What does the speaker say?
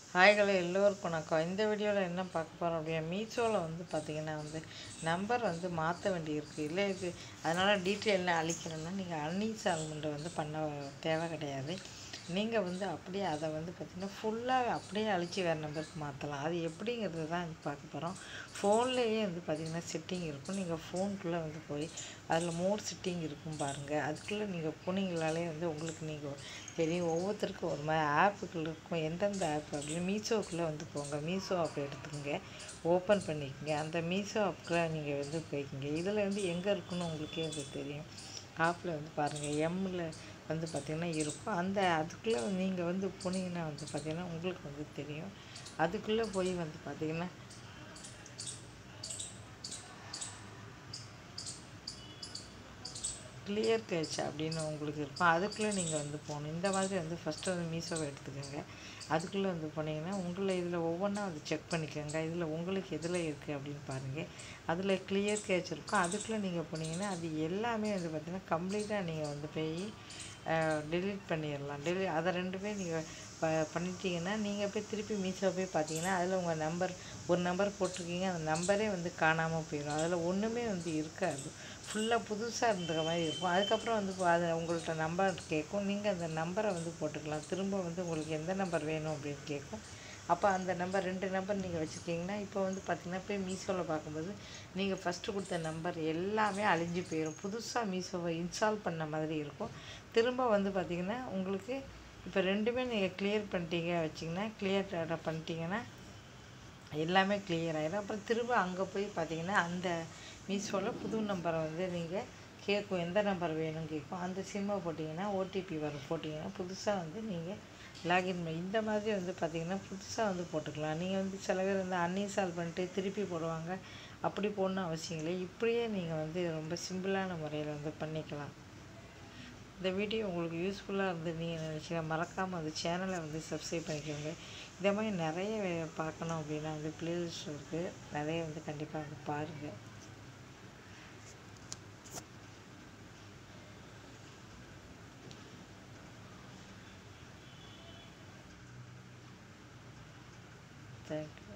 ஹாய்களே எல்லோருக்கும் வணக்கம் இந்த வீடியோவில் என்ன பார்க்க போகிறோம் அப்படின்னா மீஷோவில் வந்து பார்த்திங்கன்னா வந்து நம்பர் வந்து மாற்ற வேண்டியிருக்கு இல்லை இது அதனால் டீட்டெயிலாம் அழிக்கணும்னா நீங்கள் அன்இன்ஸ்டால்மெண்ட்டை வந்து பண்ண தேவை கிடையாது நீங்கள் வந்து அப்படியே அதை வந்து பார்த்திங்கன்னா ஃபுல்லாக அப்படியே அழித்து வேறு நம்பருக்கு மாற்றலாம் அது எப்படிங்கிறது தான் பார்க்க போகிறோம் ஃபோன்லேயே வந்து பார்த்திங்கன்னா செட்டிங் இருக்கும் நீங்கள் ஃபோனுக்குள்ளே வந்து போய் அதில் மோர் செட்டிங் இருக்கும் பாருங்கள் அதுக்குள்ளே நீங்கள் போனீங்களாலே வந்து உங்களுக்கு நீங்கள் தெரியும் ஒவ்வொருத்தருக்கும் ஒரு மாதிரி ஆப்புக்குள்ள இருக்கும் எந்தெந்த ஆப் அப்படின்னு மீஷோக்குள்ளே வந்து போங்க மீஷோ ஆப் எடுத்துக்கோங்க ஓப்பன் பண்ணிக்கோங்க அந்த மீஷோ ஆப்புக்குள்ளே நீங்கள் வந்து போய்க்கிங்க இதில் வந்து எங்கே இருக்குன்னு உங்களுக்கே அது தெரியும் ஆப்பில் வந்து பாருங்கள் எம்மில் வந்து பார்த்திங்கன்னா இருக்கும் அந்த அதுக்குள்ளே நீங்கள் வந்து போனீங்கன்னா வந்து பார்த்திங்கன்னா உங்களுக்கு வந்து தெரியும் அதுக்குள்ளே போய் வந்து பார்த்திங்கன்னா கிளியர் கேட்ச் அப்படின்னு உங்களுக்கு இருக்கும் அதுக்குள்ளே நீங்கள் வந்து போகணும் இந்த மாதிரி வந்து ஃபஸ்ட்டு வந்து மீஷோவை எடுத்துக்கோங்க அதுக்குள்ளே வந்து போனீங்கன்னா உங்களை இதில் ஒவ்வொன்றா வந்து செக் பண்ணிக்கோங்க இதில் உங்களுக்கு எதில் இருக்குது அப்படின்னு பாருங்கள் அதில் கிளியர் கேட்ச் இருக்கும் அதுக்குள்ளே நீங்கள் போனீங்கன்னா அது எல்லாமே வந்து பார்த்திங்கன்னா கம்ப்ளீட்டாக நீங்கள் வந்து போய் டெலீட் பண்ணிடலாம் டெலி அதை ரெண்டுமே நீங்கள் ப பண்ணிட்டீங்கன்னா நீங்கள் போய் திருப்பி மீஷோ போய் பார்த்தீங்கன்னா அதில் உங்கள் நம்பர் ஒரு நம்பர் போட்டிருக்கீங்க அந்த நம்பரே வந்து காணாமல் போயிடும் அதில் ஒன்றுமே வந்து இருக்காது ஃபுல்லாக புதுசாக இருந்த மாதிரி இருக்கும் அதுக்கப்புறம் வந்து அதை உங்கள்கிட்ட நம்பர் கேட்கும் நீங்கள் அந்த நம்பரை வந்து போட்டுக்கலாம் திரும்ப வந்து உங்களுக்கு எந்த நம்பர் வேணும் அப்படின்னு கேட்கும் அப்போ அந்த நம்பர் ரெண்டு நம்பர் நீங்கள் வச்சுருக்கீங்கன்னா இப்போ வந்து பார்த்திங்கன்னா போய் மீஷோவில் பார்க்கும்போது நீங்கள் ஃபஸ்ட்டு கொடுத்த நம்பர் எல்லாமே அழிஞ்சு போயிடும் புதுசாக மீஷோவை இன்ஸ்டால் பண்ண மாதிரி இருக்கும் திரும்ப வந்து பார்த்திங்கன்னா உங்களுக்கு இப்போ ரெண்டுமே நீங்கள் கிளியர் பண்ணிட்டீங்க வச்சிங்கன்னா கிளியர் டேட்டா பண்ணிட்டீங்கன்னா எல்லாமே கிளியர் ஆகிடும் அப்புறம் திரும்ப அங்கே போய் பார்த்தீங்கன்னா அந்த மீஷோவில் புது நம்பரை வந்து நீங்கள் கேட்கும் எந்த நம்பர் வேணும்னு கேட்கும் அந்த சிம்மை போட்டிங்கன்னா ஓடிபி வரும் போட்டிங்கன்னா புதுசாக வந்து நீங்கள் லாகின் பண்ணி இந்த மாதிரி வந்து பார்த்திங்கன்னா புதுசாக வந்து போட்டுக்கலாம் நீங்கள் வந்து சில பேர் வந்து அன்இன்ஸ்டால் பண்ணிட்டு திருப்பி போடுவாங்க அப்படி போடணும் அவசியம் இல்லை இப்படியே நீங்கள் வந்து ரொம்ப சிம்பிளான முறையில் வந்து பண்ணிக்கலாம் இந்த வீடியோ உங்களுக்கு யூஸ்ஃபுல்லாக இருந்து நீங்கள் நினச்சிங்க மறக்காமல் அந்த சேனலை வந்து சப்ஸ்கிரைப் பண்ணிக்கோங்க இதே மாதிரி நிறைய பார்க்கணும் அப்படின்னா வந்து ப்ளேலிஸ்ட் இருக்குது நிறைய வந்து கண்டிப்பாக வந்து பாருங்கள் தேங்க்யூ